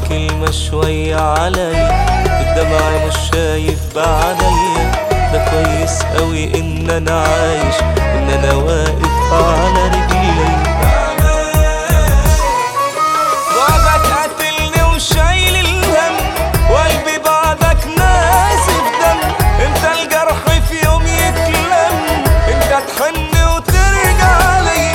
كلمة شوية عليا الدمع مش شايف بعديا ده كويس قوي ان انا عايش ان انا واقف على رجلي بعدك قاتلني وشايل الهم وقلبي بعدك نازف دم انت الجرح في يوم يتلم انت تحن وترجع لي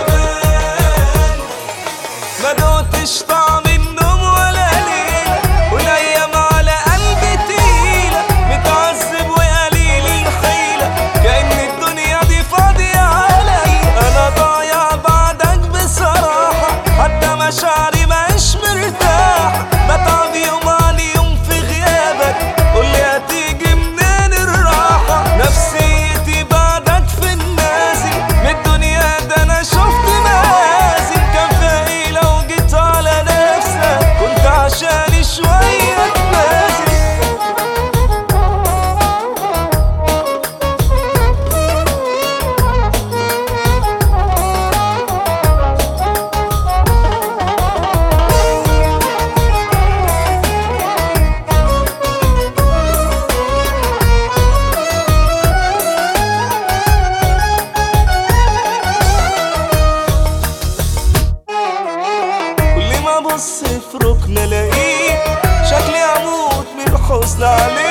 ما دوتش طعم النوم ولا ليل والايام على قلبي تقيلة متعذب وقليل الحيلة كأن الدنيا دي فاضية علي انا ضايع بعدك بصراحة حتى مشاعري مش مرتاح بتعب يوم عن يوم في غيابك قولي هتيجي منين الراحة نفسيتي بعدك في النازل من الدنيا ده انا شفت مآزل كان فاقي لو جيت على نفسك كنت عشاني شوية تنازل كل ما ابص في ركن الاقيك شكلي اموت من الحزن عليك